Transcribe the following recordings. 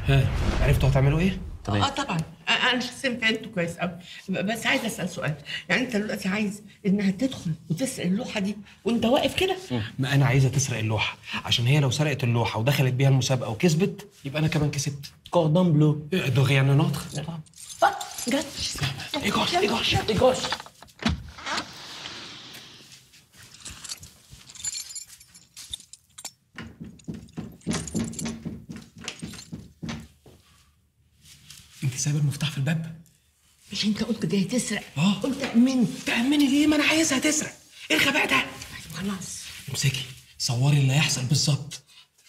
ها عرفتوا هتعملوا ايه؟ تمام. اه طبعا آه، انا شخصيا فهمته كويس قوي بس عايزه اسال سؤال يعني انت دلوقتي عايز انها تدخل وتسرق اللوحه دي وانت واقف كده ما انا عايزه تسرق اللوحه عشان هي لو سرقت اللوحه ودخلت بيها المسابقه وكسبت يبقى انا كمان كسبت كوردون بلو ده غير نوتر اه جت ايجوش ايجوش ايجوش انت سايب المفتاح في الباب مش انت قلت جاي تسرق اه. قلت امنت تأمني ليه ما انا عايزها تسرق ايه الغباء ده خلاص امسكي صوري اللي هيحصل بالظبط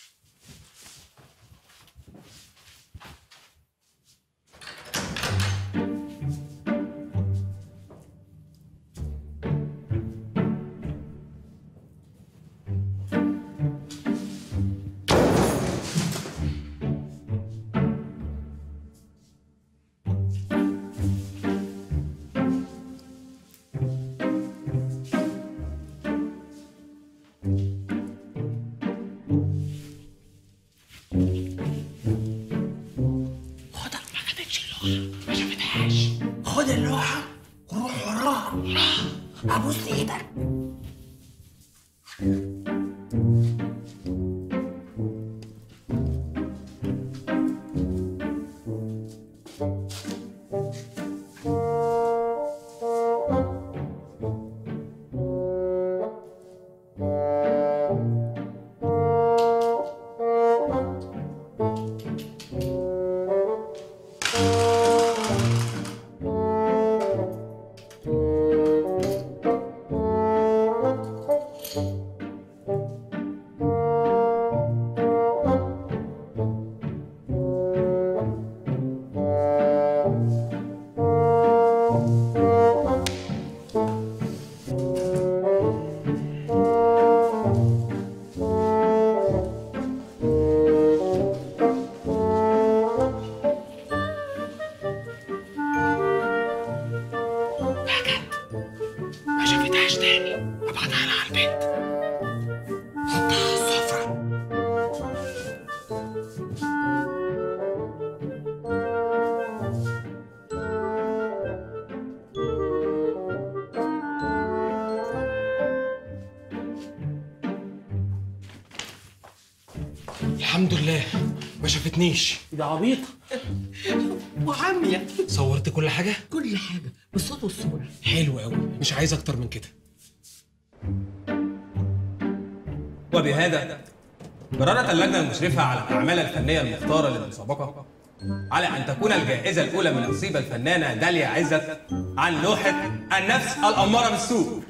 خدها ما خدتش اللوحه ما شافتهاش خد اللوحه وروح وراها وراها ابوس ايدك ما شافتهاش تاني ابعتها لها على البيت حطها على السفرة الحمد لله ما شافتنيش ده عبيط وعاميه صورت كل حاجة كل حاجه بالصوت والصوره حلو قوي مش عايز اكتر من كده وبهذا قررت اللجنة المشرفة على الأعمال الفنية المختارة للمسابقة على أن تكون الجائزة الأولى من نصيب الفنانة داليا عزت عن لوحة النفس الأمارة بالسوء